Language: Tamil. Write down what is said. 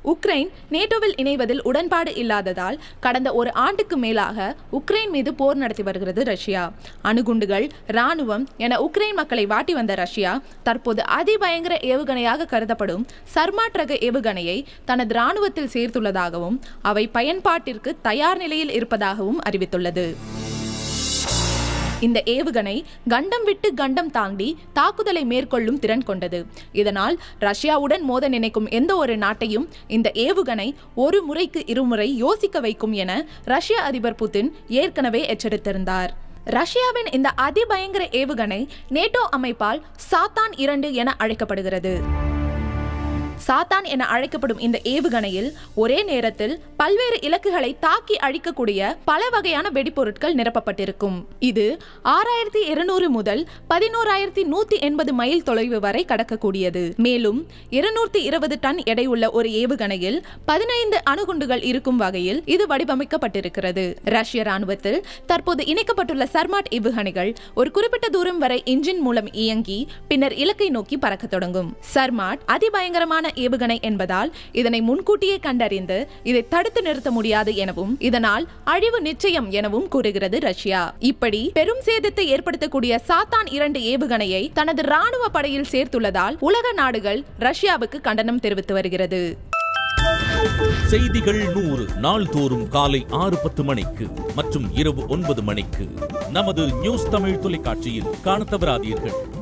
உக்ரைன் நேட்டோவில் இணைவதில் உடன்பாடு இல்லாததால் கடந்த ஒரு ஆண்டுக்கு மேலாக உக்ரைன் மீது போர் நடத்தி வருகிறது ரஷ்யா அணுகுண்டுகள் ராணுவம் என உக்ரைன் மக்களை வாட்டி வந்த ரஷ்யா தற்போது அதிபயங்கர ஏவுகணையாக கருதப்படும் சர்மாட் ரக ஏவுகணையை தனது ராணுவத்தில் சேர்த்துள்ளதாகவும் அவை பயன்பாட்டிற்கு தயார் நிலையில் இருப்பதாகவும் அறிவித்துள்ளது இந்த ஏவுகணை கண்டம் விட்டு கண்டம் தாண்டி தாக்குதலை மேற்கொள்ளும் திறன் கொண்டது இதனால் ரஷ்யாவுடன் மோத நினைக்கும் எந்த ஒரு நாட்டையும் இந்த ஏவுகணை ஒரு முறைக்கு இருமுறை யோசிக்க வைக்கும் என ரஷ்ய அதிபர் புதின் ஏற்கனவே எச்சரித்திருந்தார் ரஷ்யாவின் இந்த அதிபயங்கர ஏவுகணை நேட்டோ அமைப்பால் சாத்தான் இரண்டு என அழைக்கப்படுகிறது சாத்தான் என அழைக்கப்படும் இந்த ஏவுகணையில் ஒரே நேரத்தில் பல்வேறு இலக்குகளை தாக்கி அழிக்கக்கூடிய பல வகையான வெடிப்பொருட்கள் நிரப்பப்பட்டிருக்கும் இது ஆறாயிரத்தி இருநூறு முதல் பதினோராயிரத்தி நூத்தி எண்பது மைல் தொலைவு வரை கடக்கக்கூடியது மேலும் இருநூத்தி இருபது டன் எடையுள்ள ஒரு ஏவுகணையில் பதினைந்து அணுகுண்டுகள் இருக்கும் வகையில் இது வடிவமைக்கப்பட்டிருக்கிறது ரஷ்ய ராணுவத்தில் தற்போது இணைக்கப்பட்டுள்ள சர்மாட் ஏவுகணைகள் ஒரு குறிப்பிட்ட தூரம் வரை இன்ஜின் மூலம் இயங்கி பின்னர் இலக்கை நோக்கி பறக்க தொடங்கும் சர்மாட் அதிபயங்கரமான ஏவுகணை என்பதால் இதனை முன்கூட்டியே கண்டறிந்து இதை தடுத்து நிறுத்த முடியாது எனவும் இதனால் அழிவு நிச்சயம் எனவும் கூறுகிறது ரஷ்யா இப்படி பெரும் சேதத்தை ஏற்படுத்தக்கூடிய சாத்தான் இரண்டு ஏவுகணையை தனது ராணுவ படையில் சேர்த்துள்ளதால் உலக நாடுகள் ரஷ்யாவுக்கு கண்டனம் தெரிவித்து வருகிறது செய்திகள் நூறு நாள்தோறும் காலை ஆறு பத்து மணிக்கு மற்றும் இரவு ஒன்பது மணிக்கு நமது நியூஸ் தமிழ் தொலைக்காட்சியில் காணத் தவறாதீர்கள்